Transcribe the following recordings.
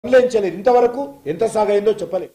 పనులేంచలేదు ఇంతవరకు ఎంత సాగైందో చెప్పలేదు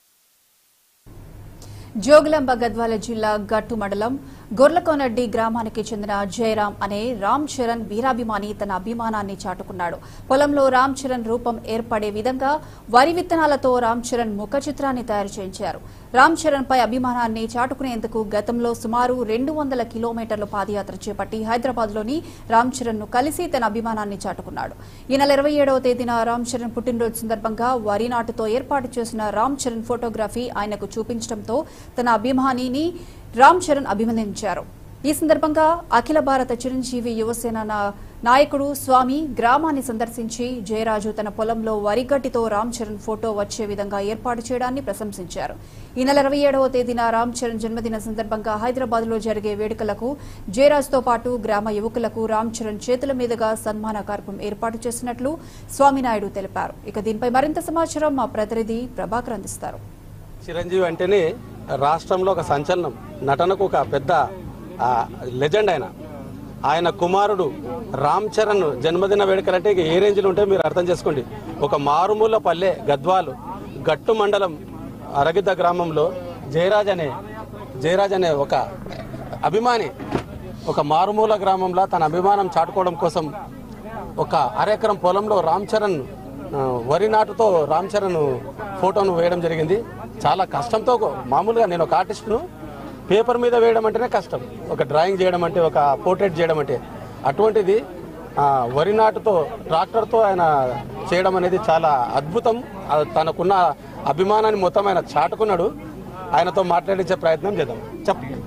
జోగులాంబ గద్వాల జిల్లా గట్టు మండలం గొర్లకోనడ్డి గ్రామానికి చెందిన జయరాం అనే రామ్ చరణ్ వీరాభిమాని తన అభిమానాన్ని చాటుకున్నాడు పొలంలో రామ్ చరణ్ రూపం ఏర్పడే విధంగా వరి విత్తనాలతో రామ్ చరణ్ ముఖ చిత్రాన్ని తయారు చేయించారు రామ్ చరణ్ పై అభిమానాన్ని చాటుకునేందుకు గతంలో సుమారు రెండు వందల కిలోమీటర్లు పాదయాత్ర చేపట్టి హైదరాబాద్ లోని రామ్ చరణ్ ను కలిసి తన అభిమానాన్ని చాటుకున్నాడు ఈ నెల ఇరవై ఏడవ తేదీన రామ్ చరణ్ పుట్టినరోజు సందర్భంగా వరి నాటుతో ఏర్పాటు చేసిన రామ్ చరణ్ ఫోటోగ్రఫీ ఆయనకు చూపించడంతో తన అభిమానిని రామ్ చరణ్ అభినందించారు ఈ సందర్భంగా అఖిల భారత చిరంజీవి యువసేన నా- నాయకుడు స్వామి గ్రామాన్ని సందర్శించి జయరాజు తన పొలంలో వరిగడ్డితో రామ్ చరణ్ ఫోటో వచ్చే విధంగా ఏర్పాటు చేయడాన్ని ప్రశంసించారు ఈ నెల ఇరవై ఏడవ తేదీన రామ్ చరణ్ జన్మదిన సందర్భంగా హైదరాబాద్ లో జరిగే వేడుకలకు జయరాజ్తో పాటు గ్రామ యువకులకు రామ్ చరణ్ చేతుల మీదుగా సన్మాన కార్యక్రమం ఏర్పాటు చేసినట్లు స్వామినాయుడు తెలిపారు ఇక దీనిపై మరింత సమాచారం మా ప్రతినిధి ప్రభాకర్ అందిస్తారు చిరంజీవి అంటేనే రాష్ట్రంలో ఒక సంచలనం నటనకు ఒక పెద్ద ఆ, లెజెండ్ ఆయన ఆయన కుమారుడు రామ్ చరణ్ జన్మదిన వేడుకలంటే ఇక ఏ రేంజ్లో ఉంటే మీరు అర్థం చేసుకోండి ఒక మారుమూల పల్లె గద్వాలు గట్టు మండలం అరగిద్ద గ్రామంలో జయరాజ్ అనే జయరాజ్ అనే ఒక అభిమాని ఒక మారుమూల గ్రామంలో తన అభిమానం చాటుకోవడం కోసం ఒక అరెకరం పొలంలో రామ్ చరణ్ ఆ, వరి నాటుతో రామ్ చరణ్ ఫోటోను వేయడం జరిగింది చాలా కష్టంతో మామూలుగా నేను ఒక ఆర్టిస్ట్ను పేపర్ మీద వేయడం అంటేనే కష్టం ఒక డ్రాయింగ్ చేయడం అంటే ఒక పోర్ట్రేట్ చేయడం అంటే అటువంటిది ఆ, వరి నాటుతో ట్రాక్టర్తో ఆయన చేయడం అనేది చాలా అద్భుతం ఆ, తనకున్న అభిమానాన్ని మొత్తం ఆయన చాటుకున్నాడు ఆయనతో మాట్లాడించే ప్రయత్నం చేద్దాం చెప్పండి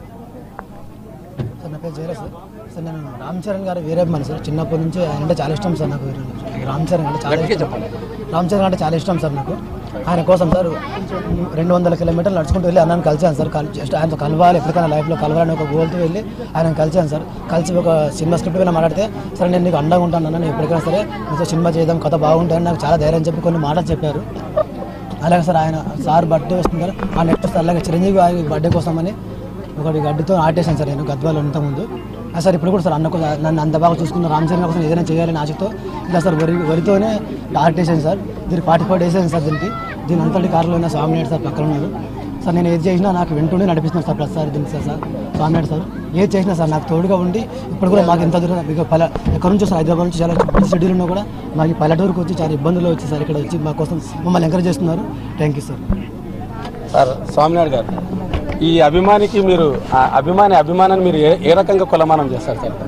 సార్ నా పేరు జయరాజ్ సార్ సార్ నేను రామ్ చరణ్ గారు వీరాభిమాని సార్ చిన్నప్పటి నుంచి ఆయన అంటే చాలా ఇష్టం సార్ నాకు రామ్ చరణ్ అంటే చాలా ఇష్టం రామ్ చరణ్ అంటే చాలా ఇష్టం సార్ నాకు ఆయన కోసం సార్ రెండు వందల కిలోమీటర్లు నడుచుకుంటూ వెళ్ళి అన్నాను కలిసాను సార్ కల్- జస్ట్ ఆయనతో కలవాలి ఎప్పటికైనా లైఫ్లో కలవాలని ఒక గోల్తో వెళ్ళి ఆయన కలిసాను సార్ కలిసి ఒక సినిమా స్క్రిప్ట్ మీద మాట్లాడితే సరే నేను నీకు అండగా ఉంటాను అన్న నేను ఎప్పటికైనా సరే నీతో సినిమా చేద్దాం కథ బాగుంటుంది నాకు చాలా ధైర్యం చెప్పి కొన్ని మాటలు చెప్పారు అలాగే సార్ ఆయన సార్ బర్త్డే వస్తుంది కదా ఆ నెక్స్ట్ సార్ అలాగే చిరంజీవి గారి బర్త్డే కోసమని ఒకటి గడ్డితో ఆటేసాను సార్ నేను గద్వాలో ఇంత ముందు ఆ సార్ ఇప్పుడు కూడా సార్ అన్న కోసం నన్ను అంత బాగా చూసుకున్న రామ్ చరణ్ కోసం ఏదైనా చేయాలని ఆశతో ఇలా సార్ వరి వరితోనే ఆటేసాను సార్ దీనికి పార్టీ పాటు వేసాను సార్ దీనికి దీని అంతటి కారులో ఉన్న స్వామినాయుడు సార్ పక్కన ఉన్నారు సార్ నేను ఏది చేసినా నాకు వెంటుండే నడిపిస్తున్నాను సార్ ప్రతిసారి దీనికి సార్ సార్ స్వామినాయుడు సార్ ఏది చేసినా సార్ నాకు తోడుగా ఉండి ఇప్పుడు కూడా మాకు ఎంత దూరం మీకు పల ఎక్కడి నుంచి సార్ హైదరాబాద్ నుంచి చాలా బిజీ షెడ్యూల్ ఉన్నా కూడా మాకు ఈ పల్లెటూరుకు వచ్చి చాలా ఇబ్బందులు వచ్చి సార్ ఇక్కడ వచ్చి మా కోసం మమ్మల్ని ఎంకరేజ్ చేస్తున్నారు thank you sir sir Swaminaidu garu ఈ అభిమానికి మీరు ఆ అభిమాని అభిమానాన్ని మీరు ఏ ఏ రకంగా కొలమానం చేస్తారు సార్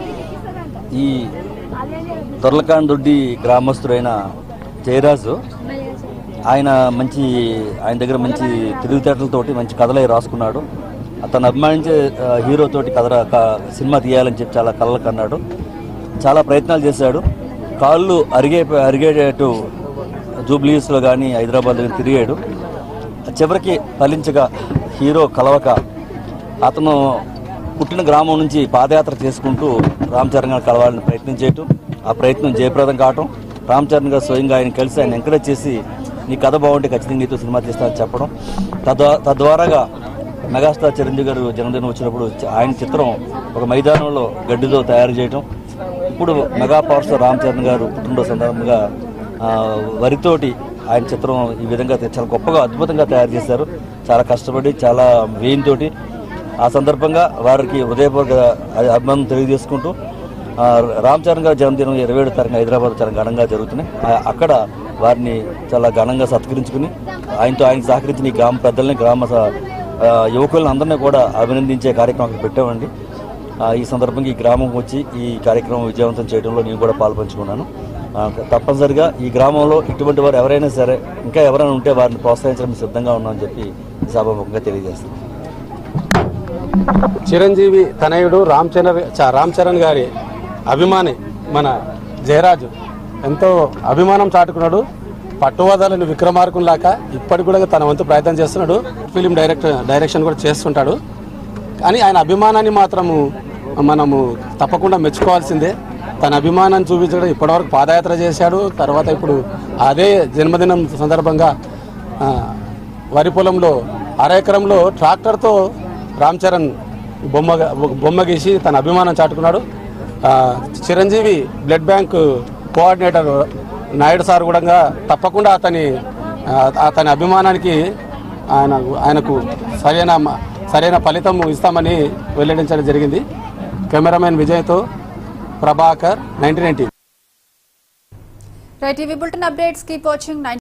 ఈ దొర్లకాందొడ్డి గ్రామస్తుడైన జయరాజు ఆయన మంచి ఆయన దగ్గర మంచి తెలివితేటలతోటి మంచి కథలే రాసుకున్నాడు అతను అభిమానించే ఆ, హీరోతోటి కథ రా- క- సినిమా తీయాలని చెప్పి చాలా కళ్ళ కన్నాడు చాలా ప్రయత్నాలు చేశాడు కాళ్ళు అరిగే అరిగేటట్టు జూబ్లీస్లో కానీ హైదరాబాద్ కానీ తిరిగాడు చివరికి ఫలించగా హీరో కలవక అతను పుట్టిన గ్రామం నుంచి పాదయాత్ర చేసుకుంటూ రామ్ చరణ్ గారు కలవాలని ప్రయత్నం చేయటం ఆ ప్రయత్నం జయప్రదం కావటం రామ్ చరణ్ గారు స్వయంగా ఆయన కలిసి ఆయన ఎంకరేజ్ చేసి నీ కథ బాగుంటే ఖచ్చితంగా నీతో సినిమా తీస్తానని చెప్పడం తద్వా తద్వారాగా మెగాస్టార్ చిరంజీవి గారు జన్మదినం వచ్చినప్పుడు చ- ఆయన చిత్రం ఒక మైదానంలో గడ్డితో తయారు చేయటం ఇప్పుడు mega power star Ram Charan garu పుట్టినరోజు సందర్భంగా ఆ, వరితోటి ఆయన చిత్రం ఈ విధంగా చాలా గొప్పగా అద్భుతంగా తయారు చేశారు చాలా కష్టపడి చాలా వేయంతోటి ఆ సందర్భంగా వారికి హృదయపూర్వక అ- అభిమానం తెలియజేసుకుంటూ ఆ, రామ్ చరణ్ గారి జన్మదినం ఇరవై ఏడు తారీఖున హైదరాబాద్ చాలా ఘనంగా జరుగుతున్నాయి ఆ- అక్కడ వారిని చాలా ఘనంగా సత్కరించుకుని ఆయనతో ఆయన సహకరించిన ఈ గ్రామ పెద్దల్ని గ్రామ స- ఆ, యువకులను అందరినీ కూడా అభినందించే కార్యక్రమం అక్కడ పెట్టామండి ఆ, ఈ సందర్భంగా ఈ గ్రామం వచ్చి ఈ కార్యక్రమం విజయవంతం చేయడంలో నేను కూడా పాల్పంచుకున్నాను ఆ, తప్పనిసరిగా ఈ గ్రామంలో ఇటువంటి వారు ఎవరైనా సరే ఇంకా ఎవరైనా ఉంటే వారిని ప్రోత్సహించడానికి సిద్ధంగా ఉన్నామని చెప్పి ఈ సభాముఖంగా తెలియజేస్తాను చిరంజీవి తనయుడు రామ్ చరణ్ చ- రామ్ చరణ్ గారి అభిమాని మన జయరాజు ఎంతో అభిమానం చాటుకున్నాడు పట్టువదలని విక్రమార్కుల్లాక ఇప్పటికి కూడా తన వంతు ప్రయత్నం చేస్తున్నాడు ఫిలిం డైరెక్ట్ డైరెక్షన్ కూడా చేస్తుంటాడు కానీ ఆయన అభిమానాన్ని మాత్రము మనము తప్పకుండా మెచ్చుకోవాల్సిందే తన అభిమానాన్ని చూపించడం ఇప్పటివరకు పాదయాత్ర చేశాడు తర్వాత ఇప్పుడు అదే జన్మదినం సందర్భంగా ఆ, వరి పొలంలో అర ఎకరంలో ట్రాక్టర్తో రామ్ చరణ్ బొమ్మ బొమ్మ గీసి తన అభిమానం చాటుకున్నాడు ఆ, Chiranjeevi blood bank coordinator Naidu sir కూడా తప్పకుండా అతని ఆ, అతని అభిమానానికి ఆయన ఆయనకు సరైన మ- సరైన ఫలితం ఇస్తామని వెల్లడించడం జరిగింది కెమెరామెన్ విజయ్తో ప్రభాకర్ నైన్టీ నైన్టీ రైట్ ఇవి బులెటిన్ అప్డేట్స్ కీప్ వాచింగ్